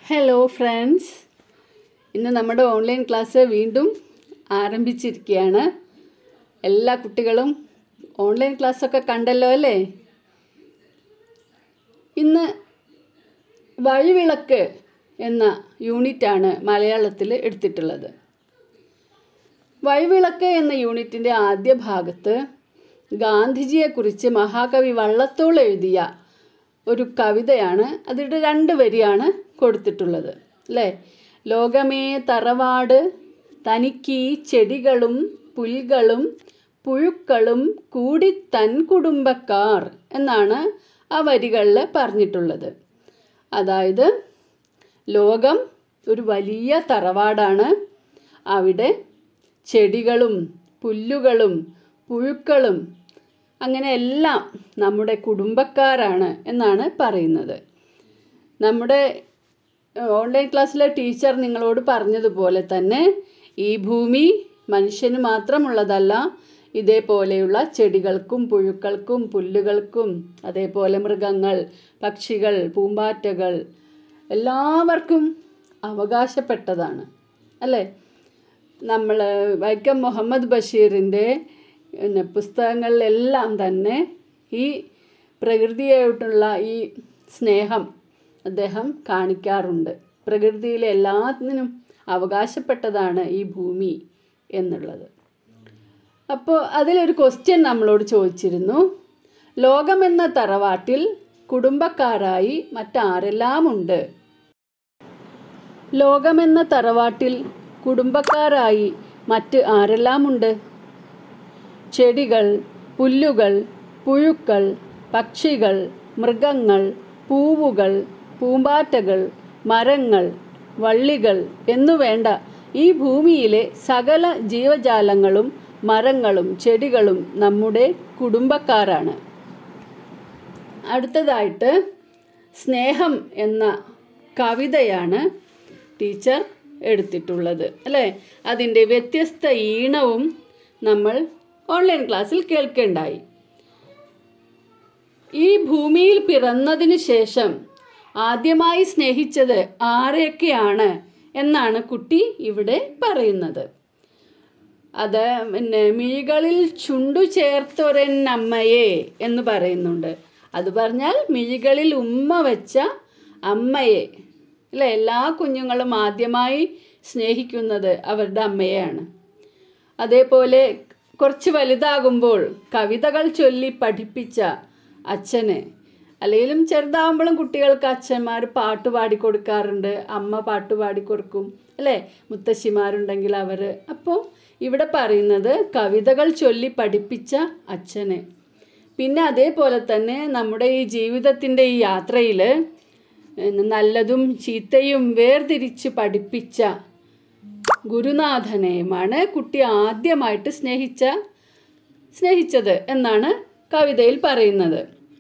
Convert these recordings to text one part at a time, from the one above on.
hello friends ഇന്ന് നമ്മുടെ online class വീണ്ടും ആരംഭിച്ചിരിക്കുകയാണ് എല്ലാ കുട്ടികളും ഓൺലൈൻ ക്ലാസ്സൊക്കെ കണ്ടല്ലോ അല്ലേ ഇന്ന് വഴിവിളക്ക് എന്ന യൂണിറ്റാണ് മലയാളത്തിൽ എടുത്തിട്ടുള്ളത് വഴിവിളക്ക് എന്ന യൂണിറ്റിൻ്റെ ആദ്യ ഭാഗത്ത് ഗാന്ധിജിയെക്കുറിച്ച് മഹാകവി വള്ളത്തോൾ എഴുതിയ ഒരു കവിതയാണ് അതിൻ്റെ രണ്ട് വരിയാണ് കൊടുത്തിട്ടുള്ളത് അല്ലേ ലോകമേ തറവാട് തനിക്ക് ചെടികളും പുൽകളും പുഴുക്കളും കൂടി തൻ കുടുംബക്കാർ എന്നാണ് ആ വരികളിൽ പറഞ്ഞിട്ടുള്ളത് അതായത് ലോകം ഒരു വലിയ തറവാടാണ് അവിടെ ചെടികളും പുല്ലുകളും പുഴുക്കളും അങ്ങനെ എല്ലാം നമ്മുടെ കുടുംബക്കാരാണ് എന്നാണ് പറയുന്നത് നമ്മുടെ ഓൺലൈൻ ക്ലാസ്സിലെ ടീച്ചർ നിങ്ങളോട് പറഞ്ഞതുപോലെ തന്നെ ഈ ഭൂമി മനുഷ്യന് മാത്രമുള്ളതല്ല ഇതേപോലെയുള്ള ചെടികൾക്കും പുഴുക്കൾക്കും പുല്ലുകൾക്കും അതേപോലെ മൃഗങ്ങൾ പക്ഷികൾ പൂമ്പാറ്റകൾ എല്ലാവർക്കും അവകാശപ്പെട്ടതാണ് അല്ലേ നമ്മൾ വൈക്കം മുഹമ്മദ് ബഷീറിൻ്റെ പിന്നെ പുസ്തകങ്ങളിലെല്ലാം തന്നെ ഈ പ്രകൃതിയായിട്ടുള്ള ഈ സ്നേഹം അദ്ദേഹം കാണിക്കാറുണ്ട് പ്രകൃതിയിലെ എല്ലാത്തിനും അവകാശപ്പെട്ടതാണ് ഈ ഭൂമി എന്നുള്ളത് അപ്പോൾ അതിലൊരു ക്വസ്റ്റ്യൻ നമ്മളോട് ചോദിച്ചിരുന്നു ലോകമെന്ന തറവാട്ടിൽ കുടുംബക്കാരായി മറ്റാരെല്ലാമുണ്ട് ലോകമെന്ന തറവാട്ടിൽ കുടുംബക്കാരായി മറ്റ് ആരെല്ലാമുണ്ട് ചെടികൾ പുല്ലുകൾ പുഴുക്കൾ പക്ഷികൾ മൃഗങ്ങൾ പൂവുകൾ പൂമ്പാറ്റകൾ മരങ്ങൾ വള്ളികൾ എന്നുവേണ്ട ഈ ഭൂമിയിലെ സകല ജീവജാലങ്ങളും മരങ്ങളും ചെടികളും നമ്മുടെ കുടുംബക്കാരാണ് അടുത്തതായിട്ട് സ്നേഹം എന്ന കവിതയാണ് ടീച്ചർ എടുത്തിട്ടുള്ളത് അല്ലേ അതിൻ്റെ വ്യത്യസ്ത ഈണവും നമ്മൾ ഓൺലൈൻ ക്ലാസ്സിൽ കേൾക്കേണ്ടായി ഈ ഭൂമിയിൽ പിറന്നതിന് ശേഷം ആദ്യമായി സ്നേഹിച്ചത് ആരെയൊക്കെയാണ് എന്നാണ് കുട്ടി ഇവിടെ പറയുന്നത് അത് പിന്നെ മിഴികളിൽ ചുണ്ടു ചേർത്തൊരെന്നമ്മയെ എന്ന് പറയുന്നുണ്ട് അത് പറഞ്ഞാൽ മിഴികളിൽ ഉമ്മ വെച്ച അമ്മയെ അല്ലേ എല്ലാ കുഞ്ഞുങ്ങളും ആദ്യമായി സ്നേഹിക്കുന്നത് അവരുടെ അമ്മയെയാണ് അതേപോലെ കുറച്ച് വലുതാകുമ്പോൾ കവിതകൾ ചൊല്ലി പഠിപ്പിച്ച അച്ഛന് അല്ലെങ്കിലും ചെറുതാകുമ്പോഴും കുട്ടികൾക്ക് അച്ഛന്മാർ പാട്ട് പാടി കൊടുക്കാറുണ്ട് അമ്മ പാട്ട് പാടി കൊടുക്കും അല്ലേ മുത്തശ്ശിമാരുണ്ടെങ്കിൽ അവർ അപ്പോൾ ഇവിടെ പറയുന്നത് കവിതകൾ ചൊല്ലി പഠിപ്പിച്ച അച്ഛന് പിന്നെ അതേപോലെ തന്നെ നമ്മുടെ ഈ ജീവിതത്തിൻ്റെ ഈ യാത്രയിൽ നല്ലതും ചീത്തയും വേർതിരിച്ച് പഠിപ്പിച്ച ഗുരുനാഥനെയുമാണ് കുട്ടി ആദ്യമായിട്ട് സ്നേഹിച്ച സ്നേഹിച്ചത് എന്നാണ് കവിതയിൽ പറയുന്നത്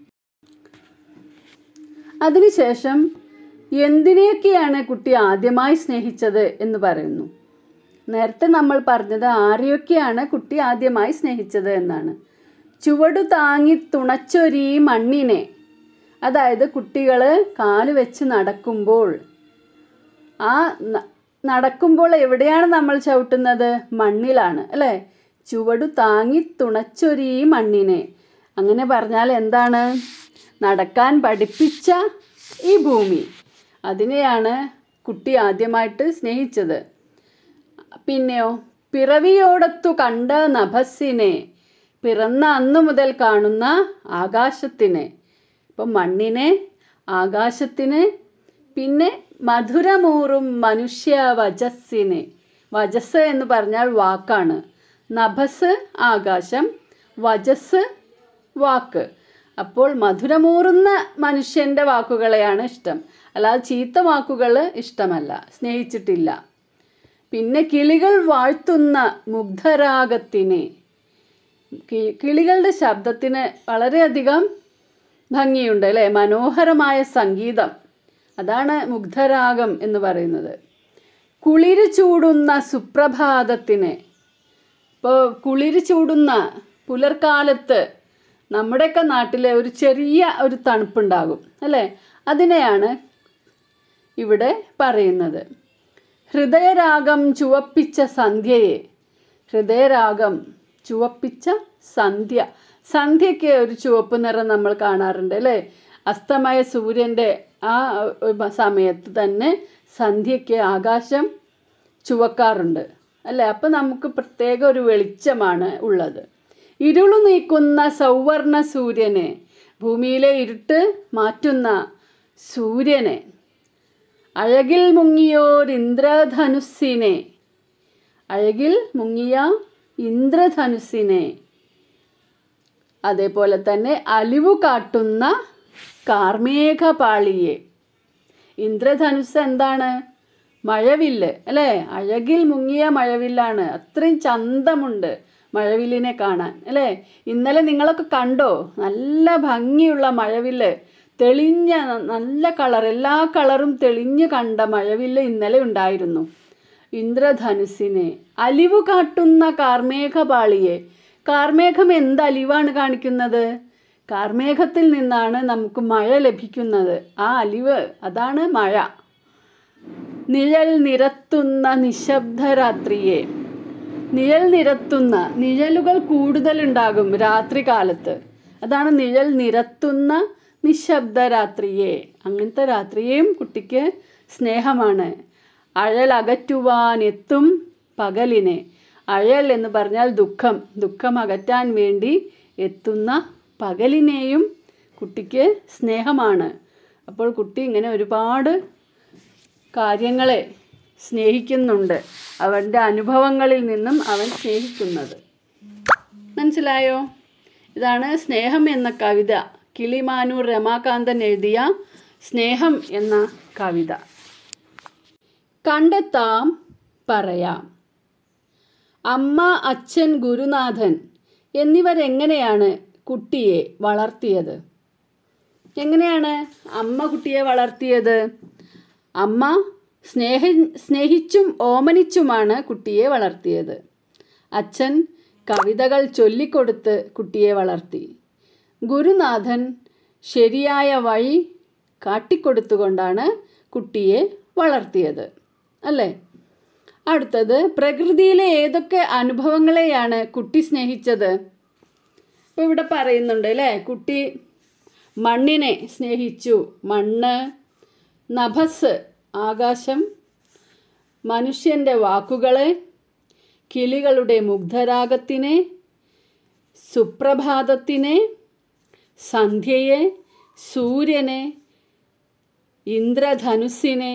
അതിനുശേഷം എന്തിനെയൊക്കെയാണ് കുട്ടി ആദ്യമായി സ്നേഹിച്ചത് എന്ന് പറയുന്നു നേരത്തെ നമ്മൾ പറഞ്ഞത് ആരെയൊക്കെയാണ് കുട്ടി ആദ്യമായി സ്നേഹിച്ചത് എന്നാണ് ചുവടു താങ്ങി തുണച്ചൊരീ മണ്ണിനെ അതായത് കുട്ടികൾ കാല് വെച്ച് നടക്കുമ്പോൾ ആ നടക്കുമ്പോൾ എവിടെയാണ് നമ്മൾ ചവിട്ടുന്നത് മണ്ണിലാണ് അല്ലേ ചുവടു താങ്ങി തുണച്ചൊരീ മണ്ണിനെ അങ്ങനെ പറഞ്ഞാൽ എന്താണ് നടക്കാൻ പഠിപ്പിച്ച ഈ ഭൂമി അതിനെയാണ് കുട്ടി ആദ്യമായിട്ട് സ്നേഹിച്ചത് പിന്നെയോ പിറവിയോടത്തു കണ്ട നഭസ്സിനെ പിറന്ന അന്നു മുതൽ കാണുന്ന ആകാശത്തിനെ ഇപ്പം മണ്ണിനെ ആകാശത്തിന് പിന്നെ മധുരമൂറും മനുഷ്യ വജസ്സിനെ വജസ് എന്ന് പറഞ്ഞാൽ വാക്കാണ് നഭസ് ആകാശം വജസ് വാക്ക് അപ്പോൾ മധുരമൂറുന്ന മനുഷ്യൻ്റെ വാക്കുകളെയാണ് ഇഷ്ടം അല്ലാതെ ചീത്ത വാക്കുകൾ ഇഷ്ടമല്ല സ്നേഹിച്ചിട്ടില്ല പിന്നെ കിളികൾ വാഴ്ത്തുന്ന മുഗ്ധരാഗത്തിനെ കിളികളുടെ ശബ്ദത്തിന് വളരെയധികം ഭംഗിയുണ്ട് അല്ലേ മനോഹരമായ സംഗീതം അതാണ് മുഗ്ധരാഗം എന്ന് പറയുന്നത് കുളിര് ചൂടുന്ന സുപ്രഭാതത്തിന് ഇപ്പോൾ കുളിര് ചൂടുന്ന പുലർക്കാലത്ത് നമ്മുടെയൊക്കെ നാട്ടിൽ ഒരു ചെറിയ ഒരു തണുപ്പുണ്ടാകും അല്ലേ അതിനെയാണ് ഇവിടെ പറയുന്നത് ഹൃദയരാഗം ചുവപ്പിച്ച സന്ധ്യയെ ഹൃദയരാഗം ചുവപ്പിച്ച സന്ധ്യ സന്ധ്യയ്ക്ക് ഒരു ചുവപ്പ് നിറം നമ്മൾ കാണാറുണ്ട് അല്ലേ അസ്തമയ സൂര്യൻ്റെ ആ ഒരു സമയത്ത് തന്നെ സന്ധ്യയ്ക്ക് ആകാശം ചുവക്കാറുണ്ട് അല്ലേ അപ്പം നമുക്ക് പ്രത്യേക ഒരു വെളിച്ചമാണ് ഉള്ളത് ഇരുളു നീക്കുന്ന സൗവർണ സൂര്യനെ ഭൂമിയിലെ ഇരുട്ട് മാറ്റുന്ന സൂര്യനെ അഴകിൽ മുങ്ങിയോർ ഇന്ദ്രധനുസ്സിനെ അഴകിൽ മുങ്ങിയ ഇന്ദ്രധനുസ്സിനെ അതേപോലെ തന്നെ അലിവു കാട്ടുന്ന കാർമേഘപാളിയെ ഇന്ദ്രധനുസ് എന്താണ് മഴവില്ല് അല്ലേ അഴകിൽ മുങ്ങിയ മഴവില്ലാണ് അത്രയും ചന്തമുണ്ട് മഴവില്ലിനെ കാണാൻ അല്ലേ ഇന്നലെ നിങ്ങളൊക്കെ കണ്ടോ നല്ല ഭംഗിയുള്ള മഴവില്ല് തെളിഞ്ഞ നല്ല കളർ എല്ലാ കളറും തെളിഞ്ഞ് കണ്ട മഴവില്ല് ഇന്നലെ ഉണ്ടായിരുന്നു ഇന്ദ്രധനുസിനെ അലിവ് കാട്ടുന്ന കാർമേഘപാളിയെ കാർമേഘം എന്ത് അലിവാണ് കാണിക്കുന്നത് കാർമേഘത്തിൽ നിന്നാണ് നമുക്ക് മഴ ലഭിക്കുന്നത് ആ അലിവ് അതാണ് മഴ നിഴൽ നിരത്തുന്ന നിശബ്ദരാത്രിയെ നിഴൽ നിരത്തുന്ന നിഴലുകൾ കൂടുതലുണ്ടാകും രാത്രി കാലത്ത് അതാണ് നിഴൽ നിരത്തുന്ന നിശബ്ദ രാത്രിയെ അങ്ങനത്തെ രാത്രിയെയും കുട്ടിക്ക് സ്നേഹമാണ് അഴൽ അകറ്റുവാൻ എത്തും പകലിനെ അഴൽ എന്ന് പറഞ്ഞാൽ ദുഃഖം ദുഃഖം അകറ്റാൻ വേണ്ടി എത്തുന്ന പകലിനെയും കുട്ടിക്ക് സ്നേഹമാണ് അപ്പോൾ കുട്ടി ഇങ്ങനെ ഒരുപാട് കാര്യങ്ങളെ സ്നേഹിക്കുന്നുണ്ട് അവൻ്റെ അനുഭവങ്ങളിൽ നിന്നും അവൻ സ്നേഹിക്കുന്നത് മനസ്സിലായോ ഇതാണ് സ്നേഹം എന്ന കവിത കിളിമാനൂർ രമാകാന്തൻ എഴുതിയ സ്നേഹം എന്ന കവിത കണ്ടെത്താം പറയാം അമ്മ അച്ഛൻ ഗുരുനാഥൻ എന്നിവരെങ്ങനെയാണ് കുട്ടിയെ വളർത്തിയത് എങ്ങനെയാണ് അമ്മ കുട്ടിയെ വളർത്തിയത് അമ്മ സ്നേഹ സ്നേഹിച്ചും ഓമനിച്ചുമാണ് കുട്ടിയെ വളർത്തിയത് അച്ഛൻ കവിതകൾ ചൊല്ലിക്കൊടുത്ത് കുട്ടിയെ വളർത്തി ഗുരുനാഥൻ ശരിയായ വഴി കാട്ടിക്കൊടുത്തുകൊണ്ടാണ് കുട്ടിയെ വളർത്തിയത് അല്ലേ അടുത്തത് പ്രകൃതിയിലെ ഏതൊക്കെ അനുഭവങ്ങളെയാണ് കുട്ടി സ്നേഹിച്ചത് ഇപ്പോൾ ഇവിടെ പറയുന്നുണ്ട് അല്ലേ കുട്ടി മണ്ണിനെ സ്നേഹിച്ചു മണ്ണ് നഭസ് ആകാശം മനുഷ്യൻ്റെ വാക്കുകളെ കിളികളുടെ മുഗ്ധരാഗത്തിനെ സുപ്രഭാതത്തിനെ സന്ധ്യയെ സൂര്യനെ ഇന്ദ്രധനുസ്സിനെ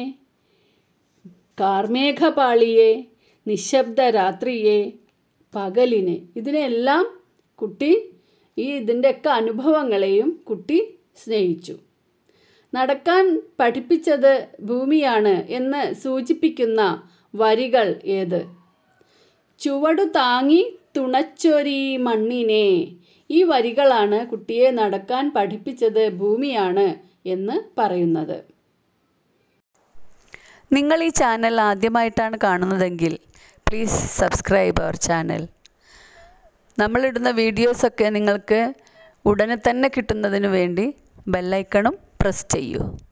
കാർമേഘപാളിയെ നിശബ്ദ രാത്രിയെ പകലിനെ ഇതിനെല്ലാം കുട്ടി ഈ ഇതിൻ്റെയൊക്കെ അനുഭവങ്ങളെയും കുട്ടി സ്നേഹിച്ചു നടക്കാൻ പഠിപ്പിച്ചത് ഭൂമിയാണ് എന്ന് സൂചിപ്പിക്കുന്ന വരികൾ ഏത് ചുവടു താങ്ങി തുണച്ചൊരി മണ്ണിനെ ഈ വരികളാണ് കുട്ടിയെ നടക്കാൻ പഠിപ്പിച്ചത് ഭൂമിയാണ് എന്ന് പറയുന്നത് നിങ്ങൾ ഈ ചാനൽ ആദ്യമായിട്ടാണ് കാണുന്നതെങ്കിൽ പ്ലീസ് സബ്സ്ക്രൈബ് അവർ ചാനൽ നമ്മളിടുന്ന വീഡിയോസൊക്കെ നിങ്ങൾക്ക് ഉടനെ തന്നെ കിട്ടുന്നതിന് വേണ്ടി ബെല്ലൈക്കണും പ്രസ് ചെയ്യൂ